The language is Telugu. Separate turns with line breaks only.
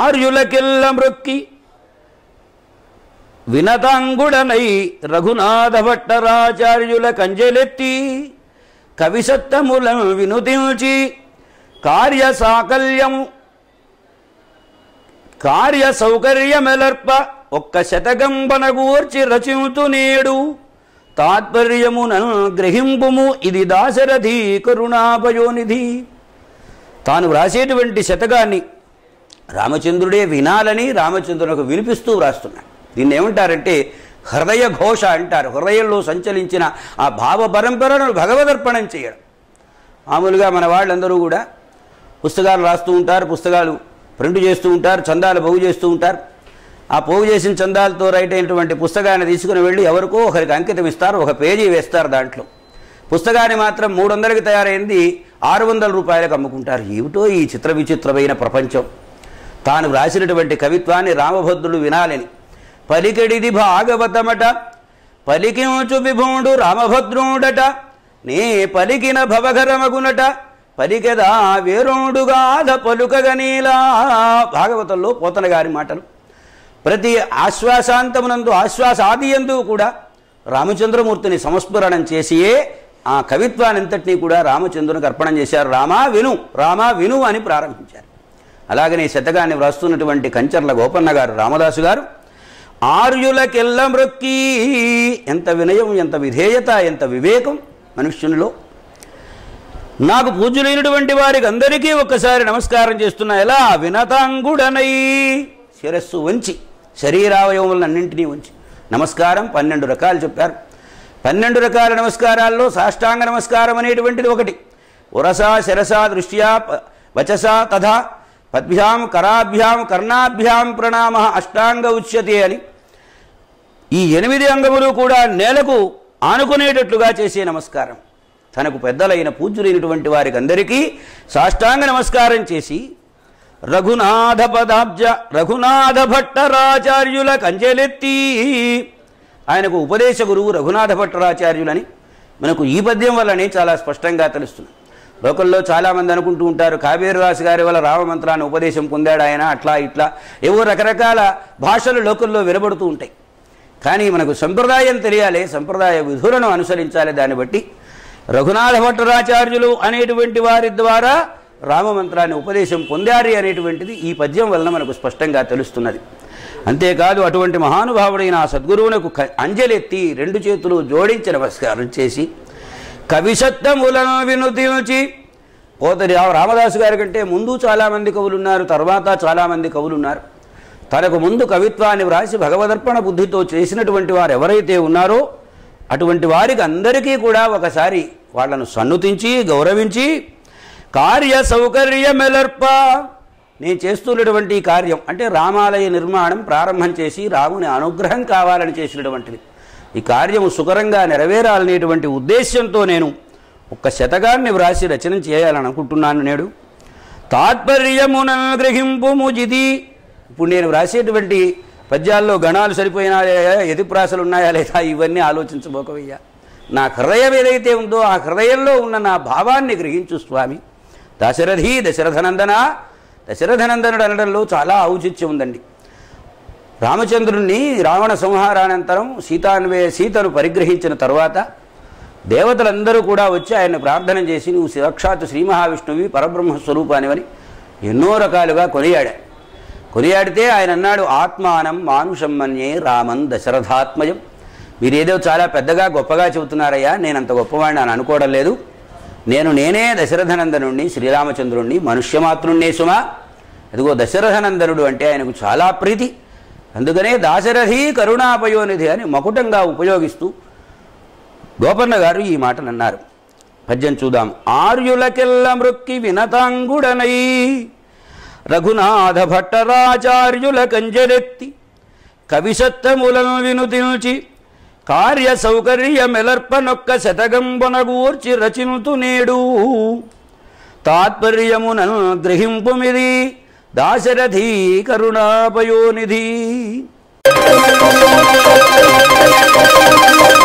ఆర్యులకెల్ల మృక్కి వినతాంగుడనై రఘునాథ భట్టరాచార్యుల కంజెలెత్తి కవిసత్తములను వినుతించి కార్య సాకల్యము కార్య సౌకర్యమెలర్ప ఒక్క శతకంబనగూర్చి రచింతు నేడు తాత్పర్యమునను గ్రహింపుము ఇది దాశరథి కరుణాపయోనిధి తాను వ్రాసేటువంటి శతకాన్ని రామచంద్రుడే వినాలని రామచంద్రునికి వినిపిస్తూ వ్రాస్తున్నాడు దీన్ని ఏమంటారంటే హృదయ ఘోష అంటారు హృదయంలో సంచలించిన ఆ భావ పరంపరను భగవదర్పణం చేయడం మామూలుగా మన వాళ్ళందరూ కూడా పుస్తకాలు రాస్తూ ఉంటారు పుస్తకాలు ప్రింట్ చేస్తూ ఉంటారు చందాలు పోగు చేస్తూ ఉంటారు ఆ పోగు చేసిన చందాలతో రైట్ అయినటువంటి పుస్తకాన్ని తీసుకుని వెళ్ళి ఎవరికో ఒకరికి అంకితం ఇస్తారు ఒక పేజీ వేస్తారు దాంట్లో పుస్తకాన్ని మాత్రం మూడు వందలకి తయారైంది ఆరు వందల రూపాయలకు అమ్ముకుంటారు ఏమిటో ఈ చిత్ర విచిత్రమైన ప్రపంచం తాను వ్రాసినటువంటి కవిత్వాన్ని రామభద్రుడు వినాలని పలికెడిది భాగవతమట పలికించు విభుడు రామభద్రుడట నే పలికిన భవఘరమగునట పలికెదా వేరుడుగాధ పలుకగనీలా భాగవతంలో పోతన గారి మాటలు ప్రతి ఆశ్వాసాంతమునందు ఆశ్వాసాదియందు కూడా రామచంద్రమూర్తిని సంస్మరణం చేసియే ఆ కవిత్వానంతటినీ కూడా రామచంద్రునికి అర్పణం చేశారు రామా విను రామా విను అని ప్రారంభించారు అలాగనే ఈ శతకాన్ని వ్రాస్తున్నటువంటి కంచర్ల గోపన్న గారు రామదాసు గారు ఆర్యులకెల్ల మృక్కి ఎంత వినయం ఎంత విధేయత ఎంత వివేకం మనుష్యునిలో నాకు పూజలైనటువంటి వారికి అందరికీ ఒక్కసారి నమస్కారం చేస్తున్నా ఎలా వినతాంగుడనై శిరస్సు వంచి శరీరావయవములన్నింటినీ ఉంచి నమస్కారం పన్నెండు రకాలు చెప్పారు పన్నెండు రకాల నమస్కారాల్లో సాష్టాంగ నమస్కారం అనేటువంటిది ఒకటి ఉరసా శిరసా దృష్ట్యా ప- వచసా తథా పద్భ్యాం కరాభ్యాం కర్ణాభ్యాం ప్రణామ అష్టాంగ ఉచ్యతే అని ఈ ఎనిమిది అంగములు కూడా నేలకు ఆనుకునేటట్లుగా చేసే నమస్కారం తనకు పెద్దలైన పూజ్యులైనటువంటి వారికి అందరికీ సాష్టాంగ నమస్కారం చేసి రఘునాథ పదాబ్జ రఘునాథ భట్టరాచార్యుల కంచెలెత్తి ఆయనకు ఉపదేశ గురువు రఘునాథ భట్టరాచార్యులని మనకు ఈ పద్యం వల్లనే చాలా స్పష్టంగా తెలుస్తుంది లోకల్లో చాలామంది అనుకుంటూ ఉంటారు కావేరు రాసు గారి వల్ల రామమంత్రాన్ని ఉపదేశం పొందాడు ఆయన అట్లా ఇట్లా ఏవో రకరకాల భాషలు లోకల్లో వినబడుతూ ఉంటాయి కానీ మనకు సంప్రదాయం తెలియాలి సంప్రదాయ విధులను అనుసరించాలి దాన్ని బట్టి రఘునాథ భట్టరాచార్యులు అనేటువంటి వారి ద్వారా రామమంత్రాన్ని ఉపదేశం పొందారు అనేటువంటిది ఈ పద్యం వలన మనకు స్పష్టంగా తెలుస్తున్నది అంతేకాదు అటువంటి మహానుభావుడైన ఆ సద్గురువునకు క- అంజలెత్తి రెండు చేతులు జోడించి నమస్కారం చేసి కవిసత్తములను వినుతించి పోతరి రామ- రామదాసు గారి కంటే ముందు చాలామంది కవులు ఉన్నారు తర్వాత చాలామంది కవులు ఉన్నారు తనకు ముందు కవిత్వాన్ని వ్రాసి భగవదర్పణ బుద్ధితో చేసినటువంటి వారు ఎవరైతే ఉన్నారో అటువంటి వారికి అందరికీ కూడా ఒకసారి వాళ్ళను సన్నుతించి గౌరవించి కార్య సౌకర్యమెలర్ప నేను చేస్తున్నటువంటి ఈ కార్యం అంటే రామాలయ నిర్మాణం ప్రారంభం చేసి రాముని అనుగ్రహం కావాలని చేసినటువంటిది ఈ కార్యము సుకరంగా నెరవేరాలనేటువంటి ఉద్దేశ్యంతో నేను ఒక్క శతకాన్ని వ్రాసి రచన చేయాలని అనుకుంటున్నాను నేడు తాత్పర్యమున గ్రహింపు ముజిది ఇప్పుడు నేను వ్రాసేటువంటి పద్యాల్లో గణాలు సరిపోయినాయా ఎదిప్రాసలు ఉన్నాయా లేదా ఇవన్నీ ఆలోచించబోకవయ్యా నా హృదయం ఏదైతే ఉందో ఆ హృదయంలో ఉన్న నా భావాన్ని గ్రహించు స్వామి దశరథి దశరథనందన దశరథనందనుడు అనడంలో చాలా ఔచిత్యం ఉందండి రామచంద్రుణ్ణి రావణ సంహారానంతరం సీతాన్వే సీతను పరిగ్రహించిన తరువాత దేవతలందరూ కూడా వచ్చి ఆయన ప్రార్థన చేసి నువ్వు సాక్షాత్ శ్రీ మహావిష్ణువి పరబ్రహ్మ స్వరూపానివని ఎన్నో రకాలుగా కొనియాడాడు కొనియాడితే ఆయన అన్నాడు ఆత్మానం మానుషం మన్యే రామన్ దశరథాత్మయం మీరేదో చాలా పెద్దగా గొప్పగా చెబుతున్నారయ్యా నేను అంత గొప్పవాడిని అని అనుకోవడం లేదు నేను నేనే దశరథనందనుణ్ణి శ్రీరామచంద్రుణ్ణి మనుష్యమాతృణ్ణే సుమా అదిగో దశరథనందనుడు అంటే ఆయనకు చాలా ప్రీతి అందుకనే దాశరథి కరుణాపయోనిధి అని మకుటంగా ఉపయోగిస్తూ గోపన్న గారు ఈ మాటలు అన్నారు పద్యం చూద్దాం ఆర్యులకెల్ల మృక్కి వినతాంగుడనై రఘునాథ భట్టరాచార్యుల కంజరెత్తి కవిసత్తములను వినుతిల్చి కార్య సౌకర్యమెలర్పనొక్క శతగంబునగూర్చి రచింతు నేడు తాత్పర్యమునను గ్రహింపుమిది దాశరథి కరుణాపయోనిధి